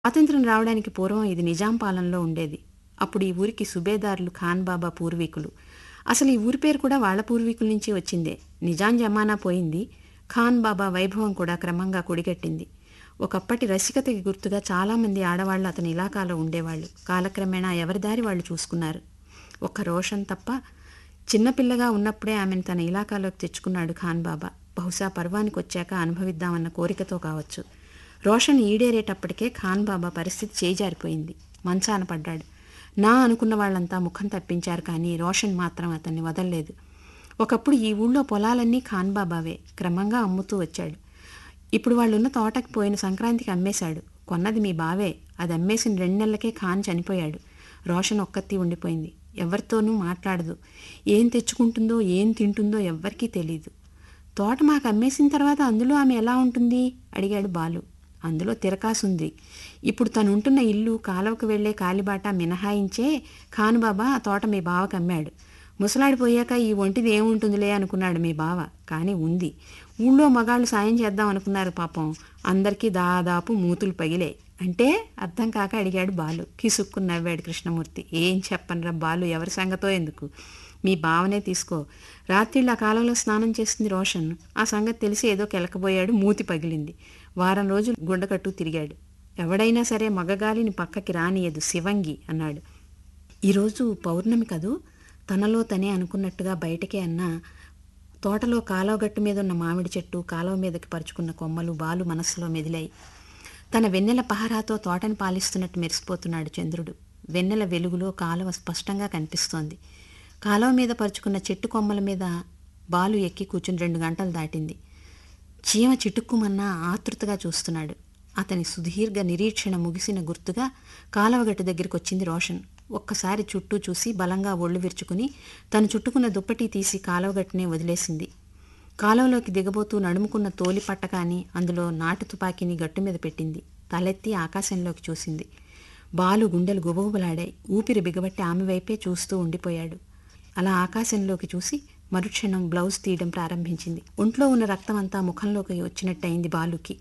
స్వాతంత్ర్యం రావడానికి పూర్వం ఇది నిజాం పాలనలో ఉండేది అప్పుడు ఈ ఊరికి సుబేదారులు ఖాన్ బాబా పూర్వీకులు అసలు ఈ ఊరి పేరు కూడా వాళ్ళ పూర్వీకుల నుంచి వచ్చిందే నిజాం జమానా పోయింది ఖాన్ బాబా వైభవం కూడా క్రమంగా కుడిగట్టింది ఒకప్పటి రసికతకి గుర్తుగా చాలామంది ఆడవాళ్లు అతని ఇలాకాలో ఉండేవాళ్ళు కాలక్రమేణా ఎవరి దారి వాళ్ళు చూసుకున్నారు ఒక్క రోషన్ తప్ప చిన్నపిల్లగా ఉన్నప్పుడే ఆమెను తన ఇలాకాలోకి తెచ్చుకున్నాడు ఖాన్ బాబా బహుశా పర్వానికి వచ్చాక అనుభవిద్దామన్న కోరికతో కావచ్చు రోషన్ ఈడేరేటప్పటికే ఖాన్ బాబా పరిస్థితి చేజారిపోయింది మంచాన పడ్డాడు నా అనుకున్న వాళ్ళంతా ముఖం తప్పించారు కానీ రోషన్ మాత్రం అతన్ని వదల్లేదు ఒకప్పుడు ఈ ఊళ్ళో పొలాలన్నీ ఖాన్ బాబావే క్రమంగా అమ్ముతూ వచ్చాడు ఇప్పుడు వాళ్ళున్న తోటకి పోయిన సంక్రాంతికి అమ్మేశాడు కొన్నది మీ బావే అది అమ్మేసిన రెండు నెలలకే ఖాన్ చనిపోయాడు రోషన్ ఒక్కత్తి ఉండిపోయింది ఎవరితోనూ మాట్లాడదు ఏం తెచ్చుకుంటుందో ఏం తింటుందో ఎవ్వరికీ తెలీదు తోట మాకు అమ్మేసిన తర్వాత అందులో ఆమె ఎలా ఉంటుంది అడిగాడు బాలు అందులో తిరకాసుంది ఇప్పుడు తను ఉంటున్న ఇల్లు కాలువకు వెళ్లే కాలిబాట మినహాయించే ఖానుబాబా ఆ తోట మీ బావకు అమ్మాడు ముసలాడిపోయాక ఈ ఒంటిది ఏముంటుందిలే అనుకున్నాడు మీ బావ కానీ ఉంది ఊళ్ళో మగాళ్ళు సాయం చేద్దాం అనుకున్నారు పాపం అందరికీ దాదాపు మూతులు పగిలే అంటే అర్థం కాక అడిగాడు బాలు కిసుక్కుని నవ్వాడు కృష్ణమూర్తి ఏం చెప్పనరా బాలు ఎవరి సంగతో ఎందుకు మీ బావనే తీసుకో రాత్రిళ్ళు ఆ కాలంలో స్నానం చేసింది రోషన్ ఆ సంగతి తెలిసి ఏదో కెలకబోయాడు మూతి పగిలింది వారం రోజులు గుండకట్టు తిరిగాడు ఎవడైనా సరే మగగాలిని పక్కకి రానియదు శివంగి అన్నాడు ఈరోజు పౌర్ణమి కదూ తనలో తనే అనుకున్నట్టుగా బయటకే అన్న తోటలో కాలువ గట్టు మీద ఉన్న మామిడి చెట్టు కాలువ మీదకి పరుచుకున్న కొమ్మలు బాలు మనస్సులో మెదిలాయి తన వెన్నెల పహరాతో తోటని పాలిస్తున్నట్టు మెరిసిపోతున్నాడు చంద్రుడు వెన్నెల వెలుగులో కాలువ స్పష్టంగా కనిపిస్తోంది కాలువ మీద పరుచుకున్న చెట్టు కొమ్మల మీద బాలు ఎక్కి కూర్చుని రెండు గంటలు దాటింది చీమ చిటుక్కుమన్నా ఆతృతగా చూస్తున్నాడు అతని సుదీర్ఘ నిరీక్షణ ముగిసిన గుర్తుగా కాలవగట్టు దగ్గరికి వచ్చింది రోషన్ ఒక్కసారి చుట్టూ చూసి బలంగా ఒళ్ళు విరుచుకుని తను చుట్టుకున్న దుప్పటి తీసి కాలువగట్టునే వదిలేసింది కాలువలోకి దిగబోతూ నడుముకున్న తోలి పట్టకాని అందులో నాటు తుపాకీని గట్టు మీద పెట్టింది తలెత్తి ఆకాశంలోకి చూసింది బాలు గుండెలు గుబగుబలాడాయి ఊపిరి బిగబట్టి ఆమె వైపే చూస్తూ ఉండిపోయాడు అలా ఆకాశంలోకి చూసి మరుక్షణం బ్లౌజ్ తీయడం ప్రారంభించింది ఒంట్లో ఉన్న రక్తం అంతా ముఖంలోకి వచ్చినట్టయింది బాలుకి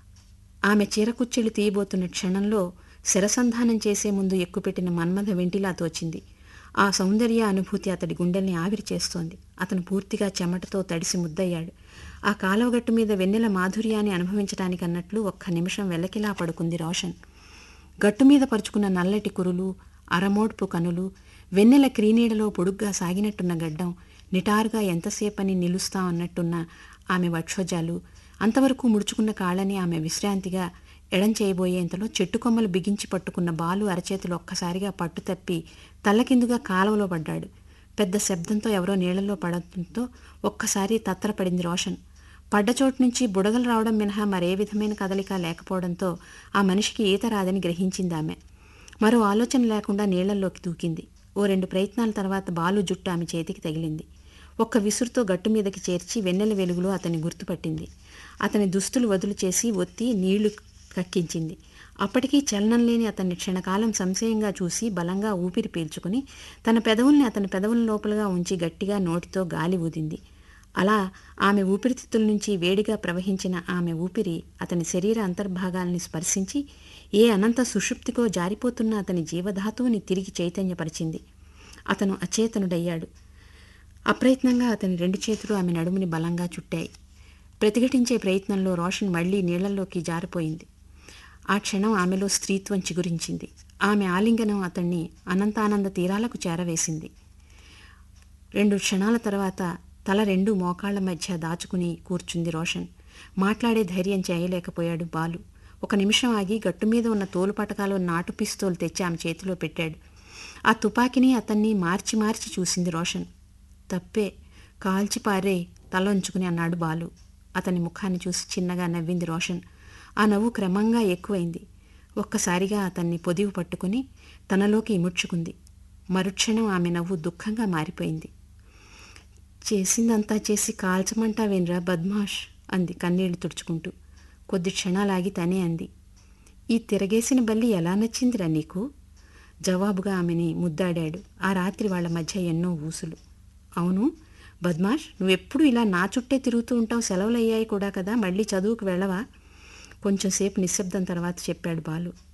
ఆమె చీరకుచ్చెలు తీయబోతున్న క్షణంలో శరసంధానం చేసే ముందు ఎక్కుపెట్టిన మన్మథ వెంటిలా తోచింది ఆ సౌందర్య అనుభూతి అతడి గుండెల్ని ఆవిరి చేస్తోంది అతను పూర్తిగా చెమటతో తడిసి ముద్దయ్యాడు ఆ కాలువగట్టు మీద వెన్నెల మాధుర్యాన్ని అనుభవించడానికి అన్నట్లు ఒక్క నిమిషం వెల్లకిలా పడుకుంది రోషన్ గట్టు మీద పరుచుకున్న నల్లటి కురులు అరమోడ్పు కనులు వెన్నెల క్రీనీడలో పొడుగ్గా సాగినట్టున్న గడ్డం నిటారుగా ఎంతసేపని నిలుస్తా అన్నట్టున్న ఆమె వక్షోజాలు అంతవరకు ముడుచుకున్న కాళ్ళని ఆమె విశ్రాంతిగా ఎడం చేయబోయేంతలో చెట్టు కొమ్మలు బిగించి పట్టుకున్న బాలు అరచేతులు ఒక్కసారిగా పట్టు తప్పి తల్లకిందుగా కాలువలో పడ్డాడు పెద్ద శబ్దంతో ఎవరో నీళ్లలో పడటంతో ఒక్కసారి తత్తరపడింది రోషన్ పడ్డ చోటు నుంచి బుడగలు రావడం మినహా మరే విధమైన కదలిక లేకపోవడంతో ఆ మనిషికి ఈత రాదని గ్రహించింది ఆమె మరో ఆలోచన లేకుండా నీళ్లల్లోకి దూకింది ఓ రెండు ప్రయత్నాల తర్వాత బాలు జుట్టు ఆమె చేతికి తగిలింది ఒక్క విసురుతో గట్టు మీదకి చేర్చి వెన్నెల వెలుగులో అతని గుర్తుపట్టింది అతని దుస్తులు వదులు చేసి ఒత్తి నీళ్లు కక్కించింది అప్పటికీ చలనం లేని అతన్ని క్షణకాలం సంశయంగా చూసి బలంగా ఊపిరి పీల్చుకుని తన పెదవుల్ని అతని పెదవుల లోపలగా ఉంచి గట్టిగా నోటితో గాలి ఊదింది అలా ఆమె ఊపిరితిత్తుల నుంచి వేడిగా ప్రవహించిన ఆమె ఊపిరి అతని శరీర అంతర్భాగాల్ని స్పర్శించి ఏ అనంత సుషుప్తికో జారిపోతున్న అతని జీవధాతువుని తిరిగి చైతన్యపరిచింది అతను అచేతనుడయ్యాడు అప్రయత్నంగా అతని రెండు చేతులు ఆమె నడుముని బలంగా చుట్టాయి ప్రతిఘటించే ప్రయత్నంలో రోషన్ మళ్లీ నీళ్లలోకి జారిపోయింది ఆ క్షణం ఆమెలో స్త్రీత్వం చిగురించింది ఆమె ఆలింగనం అతన్ని అనంతానంద తీరాలకు చేరవేసింది రెండు క్షణాల తర్వాత తల రెండు మోకాళ్ల మధ్య దాచుకుని కూర్చుంది రోషన్ మాట్లాడే ధైర్యం చేయలేకపోయాడు బాలు ఒక నిమిషం ఆగి గట్టు మీద ఉన్న తోలు పటకాలో నాటు పిస్తోలు తెచ్చి ఆమె చేతిలో పెట్టాడు ఆ తుపాకీని అతన్ని మార్చి మార్చి చూసింది రోషన్ తప్పే కాల్చి పారే తల ఉంచుకుని అన్నాడు బాలు అతని ముఖాన్ని చూసి చిన్నగా నవ్వింది రోషన్ ఆ నవ్వు క్రమంగా ఎక్కువైంది ఒక్కసారిగా అతన్ని పొదివి పట్టుకుని తనలోకి ఇముడ్చుకుంది మరుక్షణం ఆమె నవ్వు దుఃఖంగా మారిపోయింది చేసిందంతా చేసి కాల్చమంటావేంరా బద్మాష్ అంది కన్నీళ్లు తుడుచుకుంటూ కొద్ది క్షణాలాగి తనే అంది ఈ తిరగేసిన బల్లి ఎలా నచ్చిందిరా నీకు జవాబుగా ఆమెని ముద్దాడాడు ఆ రాత్రి వాళ్ళ మధ్య ఎన్నో ఊసులు అవును బద్మాష్ నువ్వెప్పుడు ఇలా నా చుట్టే తిరుగుతూ ఉంటావు సెలవులు అయ్యాయి కూడా కదా మళ్ళీ చదువుకు వెళ్ళవా కొంచెంసేపు నిశ్శబ్దం తర్వాత చెప్పాడు బాలు